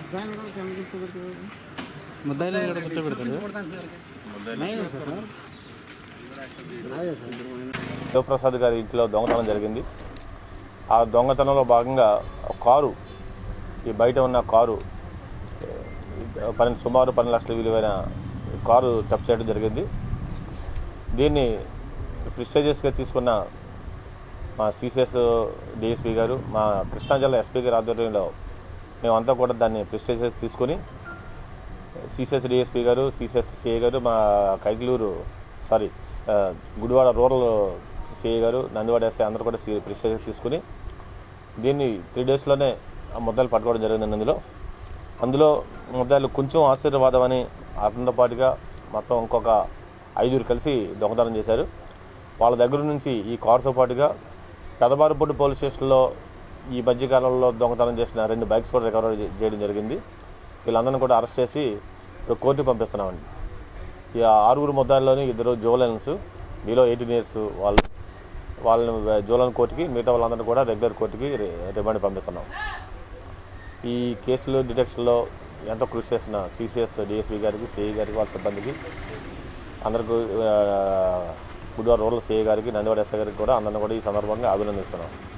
ముద్దాయిని కూడా కింద కూర్చోబెట్టారు ముద్దాయిలు ఇక్కడ కూర్చోబెడతారు నైన్ సార్ సార్ అదే సార్ శివప్రసాద్ గారి ఇంట్లో దొంగతనం జరిగింది ఆ దొంగతనంలో భాగంగా ఒక కారు ఈ బయట ఉన్న కారు ఏ, పన్నెండు సుమారు పన్నెండు లక్షల విలువైన కారు తప్పు చేయడం జరిగింది దీన్ని ప్రిస్టేజియస్గా తీసుకున్న మా సిసిఎస్ డిఎస్పీ గారు మా కృష్ణా జిల్లా ఎస్పీ గారి ఆధ్వర్యంలో మేమంతా కూడా దాన్ని ప్రిస్టేజియస్ తీసుకొని CCS DSP garu CCS CI garu మా కైకలూరు సారీ ఆ, గుడివాడ రూరల్ సిఐ గారు నందివాడ ఎస్ఐ అందరూ కూడా ప్రిస్టేజ్ తీసుకుని దీన్ని త్రీ డేస్లోనే ఆ ముద్దాయిలు పట్టుకోవడం జరిగింది అందులో అందులో ముద్దాయిలు కొంచెం ఆశీర్వాదం అని అతనితో పాటుగా మొత్తం ఇంకొక ఐదుగురు కలిసి దొంగతనం చేశారు వాళ్ళ దగ్గర నుంచి ఈ కారుతో పాటుగా పెదబారుపూడి పోలీస్ స్టేషన్లో ఈ మధ్యకాలంలో దొంగతనం చేసిన రెండు బైక్స్ కూడా రికవర్ చేయడం జరిగింది వీళ్ళందరినీ కూడా అరెస్ట్ చేసి ఇప్పుడు కోర్టుకు పంపిస్తున్నామండి ఈ ఆరుగురు ముద్దాయిల్లోని ఇద్దరు జోలెన్స్ మీలో ఎయిటీన్ ఇయర్స్ వాళ్ళు వాళ్ళని జోలన్ కోర్టుకి మిగతా వాళ్ళందరినీ కూడా రెగ్యులర్ కోర్టుకి రి- రిమాండ్ పంపిస్తున్నాం ఈ కేసులో డిటెక్షన్లో ఎంతో కృషి చేసిన సిసిఎస్ డిఎస్పీ గారికి సిఐ గారికి వాళ్ళ సిబ్బందికి అందరికీ ఆ, గుడివాడ రూరల్ సిఐ గారికి నందివాడ ఎస్ఐ గారికి కూడా అందరిని కూడా ఈ సందర్భంగా అభినందిస్తున్నాం